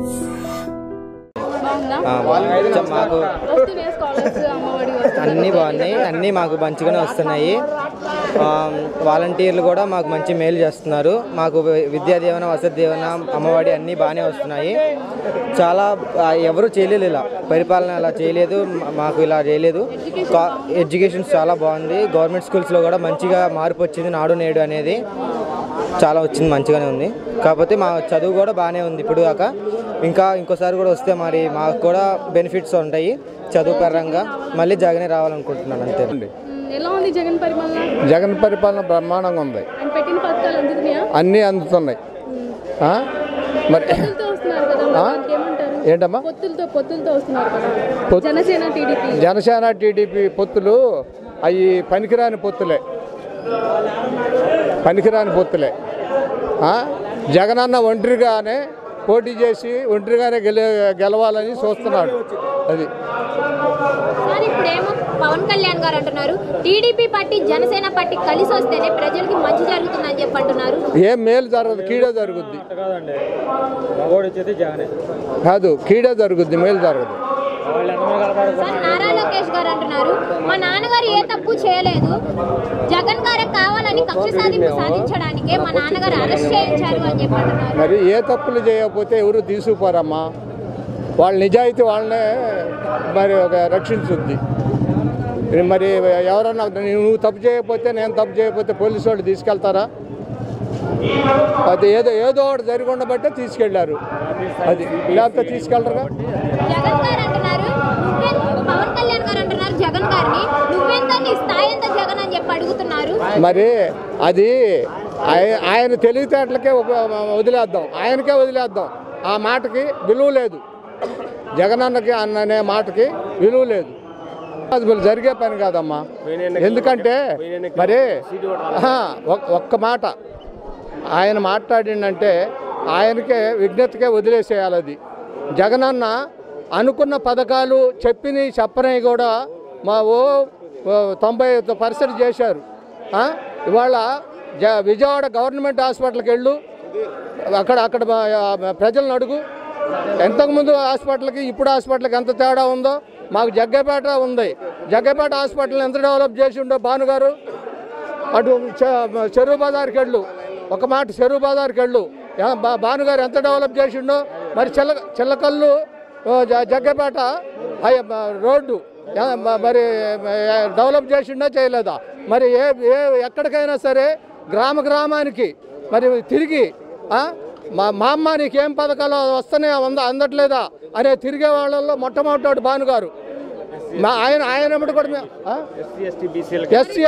బాగుందా ఆ, కొంచెం మాకు వస్తున్నాయి స్కాలర్స్ అమ్మఒడి వస్తున్నాయి అన్నీ బాగున్నాయి అన్నీ మాకు మంచిగానే వస్తున్నాయి ఆ, వాలంటీర్లు కూడా మాకు మంచి మేలు చేస్తున్నారు మాకు వి- విద్యా దీవెన వసతి దీవెన అమ్మఒడి అన్నీ బాగానే వస్తున్నాయి చాలా ఆ, ఎవరు చేయలేదు ఇలా పరిపాలన అలా చేయలేదు మా- మాకు ఇలా చేయలేదు కా- ఎడ్యుకేషన్ చాలా బాగుంది గవర్నమెంట్ స్కూల్స్లో కూడా మంచిగా మార్పు వచ్చింది నాడు నేడు అనేది చాలా వచ్చింది మంచిగానే ఉంది కాకపోతే మా చదువు కూడా బాగానే ఉంది ఇప్పుడు దాకా ఇంకా ఇంకోసారి కూడా వస్తే మరి మాకు కూడా బెనిఫిట్స్ ఉంటాయి చదువు పరంగా మళ్ళీ జగనే రావాలనుకుంటున్నాను అంతే ఉమ్, ఎలా ఉంది జగన్ పరిపాలన జగన్ పరిపాలన బ్రహ్మాండంగా ఉంది ఆయన పెట్టిన పథకాలు అందుతున్నాయా అన్నీ అందుతున్నాయి ఆ? మరి పొత్తులతో వస్తున్నారు కదా మరి దానికి ఏమంటారు ఏంటమ్మా పొత్తులతో పొత్తులతో వస్తున్నారు కదా పొత్తు- జనసేన టీడీపీ జనసేన టీడీపీ పొత్తులు అవి పనికిరాని పొత్తులే పనికిరాని పొత్తులే ఆ? జగనన్న ఒంటరిగానే పోటీ చేసి ఒంటరిగానే గెల గెలవాలని చూస్తున్నాడు అది సార్ ఇప్పుడేమో పవన్ కళ్యాణ్ గారు అంటున్నారు టీడీపీ పార్టీ జనసేన పార్టీ కలిసి వస్తేనే ప్రజలకి మంచి జరుగుతుందని చెప్పి అంటున్నారు ఏం మేలు జరగదు కీడే జరుగుద్ది కాదు కీడే జరుగుద్ది మేలు జరగదు సార్ నారా లోకేష్ గారు అంటున్నారు మా నాన్నగారు ఏ తప్పు చేయలేదు జగన్ గారే కావాలని కక్ష సాధింపు సాధించడానికే మా నాన్నగారు అరెస్ట్ చేయించారు అని చెప్పి అంటున్నారు మరి ఏ తప్పులు చేయకపోతే ఎవరు తీసుకుపోరమ్మా వాళ్ళ నిజాయితీ వాళ్ళనే మరి ఒక రక్షించుద్ది మరి ఎవరన్నా నువ్వు తప్పు చేయకపోతే నేను తప్పు చేయకపోతే పోలీసు వాళ్ళు తీసుకెళ్తారా అది ఏదో ఏదో ఒకటి జరిగి ఉండబట్టే తీసుకెళ్లారు అది లేకపోతే తీసుకెళ్తారుగా జగన్ గారు అంటున్నారు నువ్వే పవన్ కళ్యాణ్ గారు అంటున్నారు జగన్ గారిని నువ్వెంత నీ స్థాయి ఎంత జగన్ అని చెప్పి అడుగుతున్నారు మరి అది ఆయ- ఆయన తెలివితేటలకే ఒక- వదిలేద్దాం ఆయనకే వదిలేద్దాం ఆ మాటకి విలువ లేదు జగనన్నకి అన్న అనే మాటకి విలువ లేదు అది వీళ్ళు జరిగే పని కాదమ్మా ఎందుకంటే మరి ఆహా, ఒక్- ఒక్క మాట ఆయన మాట్లాడిండంటే ఆయనకే విజ్ఞతకే వదిలేసేయాలి అది జగనన్న అనుకున్న పథకాలు చెప్పినవి చెప్పనవి కూడా మా ఓ ఓ తొంభై పర్సెంట్ చేశారు ఆ? ఇవాళ జ విజయవాడ గవర్నమెంట్ హాస్పిటల్కి వెళ్ళు అక్కడ అక్కడ మా- ప్రజలను అడుగు ఎంతకుముందు హాస్పిటల్కి ఇప్పుడు హాస్పిటల్కి ఎంత తేడా ఉందో మాకు జగ్గపేట ఉంది జగ్గపేట హాస్పిటల్ ఎంత డెవలప్ చేసి ఉండో భానుగారు అటు చె- చెరువు బజార్కి వెళ్ళు ఒక మాట చెరువు బజార్కి వెళ్ళు యా- బా- భానుగారు ఎంత డెవలప్ చేసిండో మరి చిల్ల చిల్లకల్లు ఓ, జ- జగ్గపేట అయ్య, బ- రోడ్డు యా- మ- మరి ఏ, డెవలప్ చేసిండో చేయలేదా మరి ఏ ఏ ఎక్కడికైనా సరే గ్రామ గ్రామానికి మరి తిరిగి ఆ, మా మా అమ్మ నీకేం పథకాలు వస్తున్నాయా ఉందా అందట్లేదా అనే తిరిగే వాళ్ళల్లో మొట్టమొదటి భానుగారు మా ఆయన ఆయన ఎమ్మటి కూడా మే- ఆ? SC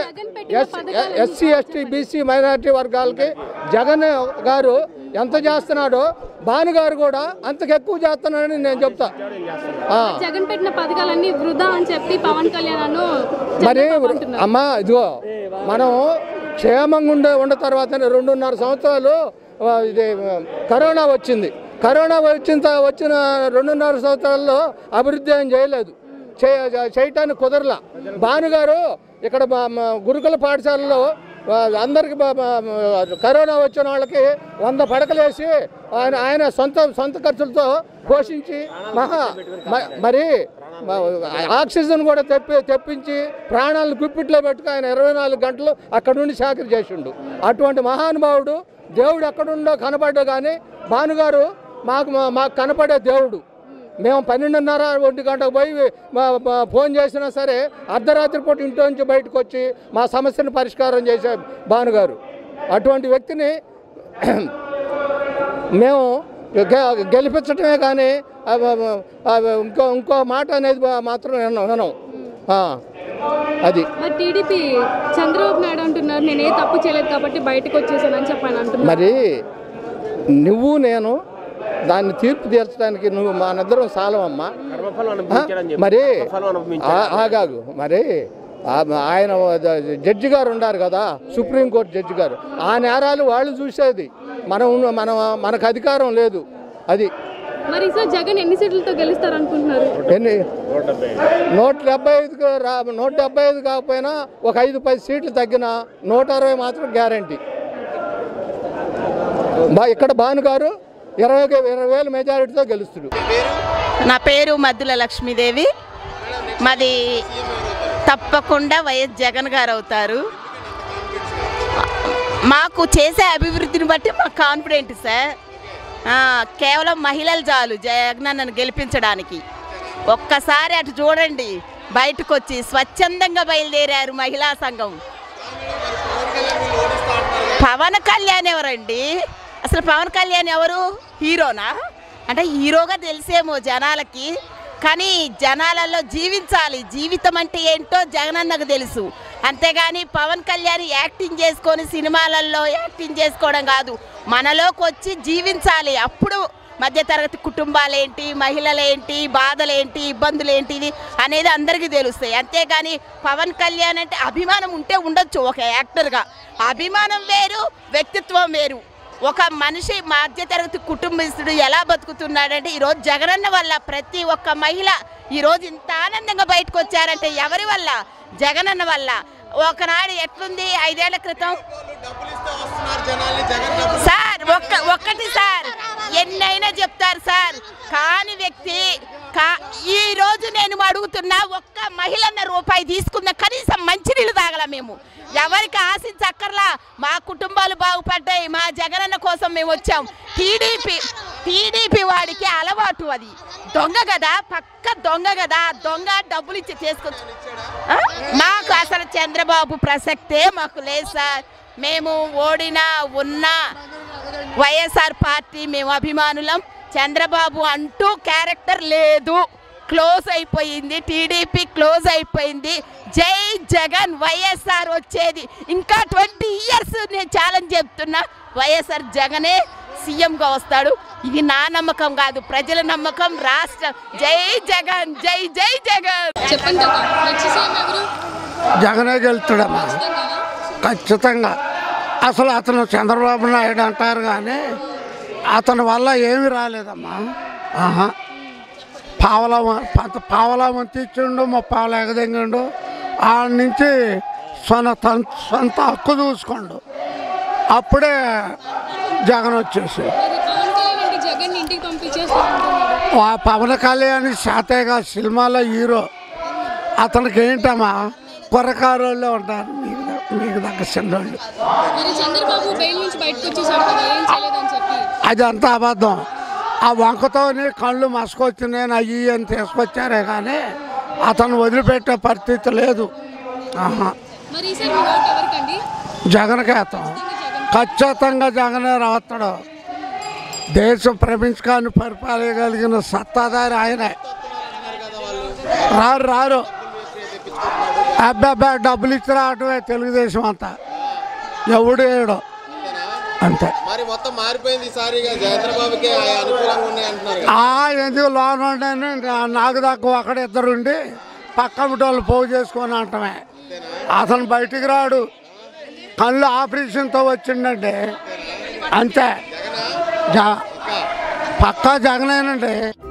SC ST BC minority వర్గాలకి జగన్ గారు ఎంత చేస్తున్నాడో భానుగారు కూడా అంతకు ఎక్కువ చేస్తున్నాడని నేను చెప్తా ఆ, జగన్ పెట్టిన పథకాలన్నీ వృధా అని చెప్పి పవన్ కళ్యాణ్ అను మరి చంద్రబాబు అంటున్నారు. అమ్మా ఇదిగో మనం క్షేమంగా ఉండే ఉన్న తర్వాత రెండున్నర సంవత్సరాలు ఆ, ఇది ఆ, కరోనా వచ్చింది కరోనా వచ్చిన త- వచ్చిన రెండున్నర సంవత్సరాల్లో అభివృద్ధి ఏం చేయలేదు చే- చేయటానికి కుదరలా భానుగారు ఇక్కడ మా మా గురుకుల పాఠశాలలో ఆ, అందరికి బా- బా- కరోనా వచ్చిన వాళ్ళకి వంద పడకలేసి ఆయన ఆయన సొంత సొంత ఖర్చులతో పోషించి మహా మ- మరి మ- ఆక్సిజన్ కూడా తెప్పి తెప్పించి ప్రాణాలను గుప్పిట్లో పెట్టుకు ఆయన ఇరవై నాలుగు గంటలు అక్కడ నుండి చాకరీ చేసిండు అటువంటి మహానుభావుడు దేవుడు ఎక్కడుండో కనపడ్డా కానీ భానుగారు మాకు మా- మాకు కనపడే దేవుడు మేము పన్నెండున్నర ఒంటి గంటకు పోయి మా- మా ఫోన్ చేసినా సరే అర్ధరాత్రి పూట ఇంట్లో నుంచి బయటకు వచ్చి మా సమస్యను పరిష్కారం చేసే భానుగారు అటువంటి వ్యక్తిని మేము గె- గెలిపించడమే కానీ అవ- అవ- అవ- ఇంకో ఇంకో మాట అనేది మా- మాత్రం వినం వినం. ఆ, అది మరి టీడీపీ చంద్రబాబు నాయుడు అంటున్నారు నేను ఏ తప్పు చేయలేదు కాబట్టి బయటకు వచ్చేసానని చెప్పని అంటున్నారు మరి నువ్వు నేను దాన్ని తీర్పు తీర్చడానికి నువ్వు మా నిద్దరం సాలవమ్మా ఆ? మరి ఆ- ఆగాగు మరి ఆ- ఆయన జడ్జి గారు ఉన్నారు కదా సుప్రీంకోర్టు జడ్జి గారు ఆ నేరాలు వాళ్ళు చూసేది మనం మనం మనకు అధికారం లేదు అది మరి సార్ జగన్ ఎన్ని సీట్లతో గెలుస్తారు అనుకుంటున్నారు ఎన్ని నూట డెబ్బై ఐదుకు రా నూట డెబ్బై ఐదు కాకపోయినా ఒక ఐదు పది సీట్లు తగ్గిన నూట అరవై మాత్రం గ్యారంటీ బా ఇక్కడ భాను గారు ఇరవై ఇరవై వేల మెజారిటీతో గెలుస్తాడు నా పేరు మద్దుల లక్ష్మీదేవి మాది తప్పకుండా వైఎస్ జగన్ గారు అవుతారు మాకు చేసే అభివృద్ధిని బట్టి మాకు కాన్ఫిడెంట్ సార్ ఆ, కేవలం మహిళలు చాలు జగనన్నను గెలిపించడానికి ఒక్కసారి అటు చూడండి బయటకు వచ్చి స్వచ్ఛందంగా బయలుదేరారు మహిళా సంఘం పవన్ కళ్యాణ్ ఎవరండి అసలు పవన్ కళ్యాణ్ ఎవరు హీరోనా అంటే హీరోగా తెలిసేమో జనాలకి కానీ జనాలలో జీవించాలి జీవితం అంటే ఏంటో జగనన్నకు తెలుసు అంతేగాని పవన్ కళ్యాణ్ యాక్టింగ్ చేసుకొని సినిమాలలో యాక్టింగ్ చేసుకోవడం కాదు మనలోకి వచ్చి జీవించాలి అప్పుడు మధ్యతరగతి కుటుంబాలేంటి మహిళలేంటి బాధలేంటి ఇబ్బందులేంటి ఇది అనేది అందరికీ తెలుస్తాయి అంతేగాని పవన్ కళ్యాణ్ అంటే అభిమానం ఉంటే ఉండొచ్చు ఒక యాక్టర్గా అభిమానం వేరు వ్యక్తిత్వం వేరు ఒక మనిషి మధ్యతరగతి కుటుంబస్తుడు ఎలా బతుకుతున్నాడంటే ఈరోజు జగనన్న వల్ల ప్రతి ఒక్క మహిళ ఈరోజు ఇంత ఆనందంగా బయటకు వచ్చారంటే ఎవరి వల్ల జగనన్న వల్ల ఒకనాడు ఎట్లుంది ఐదేళ్ల క్రితం సార్ ఒక్క ఒక్కటి సార్ ఎన్నైనా చెప్తారు సార్ కాని వ్యక్తి కా ఈ రోజు నేను అడుగుతున్నా ఒక్క మహిళన్న రూపాయి తీసుకున్న కనీసం మంచినీళ్ళు తాగల మేము ఎవరికి ఆశించక్కర్లా మా కుటుంబాలు బాగుపడ్డాయి మా జగనన్న కోసం మేము వచ్చాం టీడీపీ టీడీపీ వాడికి అలవాటు అది దొంగ కదా పక్క దొంగ కదా దొంగ డబ్బులు ఇచ్చి చేసుకొచ్చు ఆ? మాకు అసలు చంద్రబాబు ప్రసక్తే మాకు లేదు సార్ మేము ఓడినా ఉన్నా వైఎస్ఆర్ పార్టీ మేము అభిమానులం చంద్రబాబు అంటూ క్యారెక్టర్ లేదు క్లోజ్ అయిపోయింది టీడీపీ క్లోజ్ అయిపోయింది జై జగన్ వైఎస్ఆర్ వచ్చేది ఇంకా ట్వంటీ ఇయర్స్ నేను ఛాలెంజ్ చెప్తున్నా వైఎస్ఆర్ జగనే సీఎంగా వస్తాడు ఇది నా నమ్మకం కాదు ప్రజల నమ్మకం రాష్ట్రం జై జగన్ జై జై జగన్ చెప్పండి కదా నెక్స్ట్ సీఎం ఎవరు జగనే గెలుతాడమ్మా ఖచ్చితంగా అసలు అతను చంద్రబాబు నాయుడు అంటారు కానీ అతని వల్ల ఏమీ రాలేదమ్మా ఆహా పావలా పంత పావలా మంతి ఇచ్చిండు ముప్పావల ఎగదెంగిండు ఆడ నుంచి సొంత సొంత హక్కు చూసుకోండు అప్పుడే జగన్ వచ్చేసి మరి పవన్ కళ్యాణ్ అంటే జగన్ ఇంటికి పంపించేస్తారంటున్నారు ఆ పవన్ కళ్యాణ్ శాతేగా సినిమాలో హీరో అతనికి ఏంటమ్మా కుర్రకారోళ్ళే ఉంటారు మీకు ద- మీకు దగ్గర చిన్నోళ్ళు మరి చంద్రబాబు బెయిల్ నుంచి బయటకు వచ్చేసాడు కదా ఏం చేయలేదని చెప్పి అది అంతా అబద్ధం ఆ వంకతోని కళ్ళు మసుకొచ్చినాయి అయ్యి అని తీసుకొచ్చారే కానీ అతను వదిలిపెట్టే పరిస్థితి లేదు ఆహా మరి ఈసారి మీ ఓటు ఎవరికండి జగన్కేతం ఖచ్చితంగా జగనే రాస్తాడు దేశం ప్రపంచకాన్ని పరిపాలగలిగిన సత్తాధారి ఆయనే రారు రారు అబ్బాబ్బా డబ్బులు ఇచ్చి రావటమే తెలుగుదేశం అంతా ఎవడు ఏడు అంతే మరి మొత్తం మారిపోయింది ఈసారిగా చంద్రబాబుకి అనుకూలంగా ఉన్నాయి అంటున్నారు ఆ ఎందుకు లోన్ ఉండని నాకు దాకా అక్కడ ఇద్దరుండి పక్క వాళ్ళు పోగు చేసుకొని అంటమే అతను బయటికి రాడు కళ్ళు ఆపరేషన్తో వచ్చిండండి అంతే జ పక్కా జగనేనండి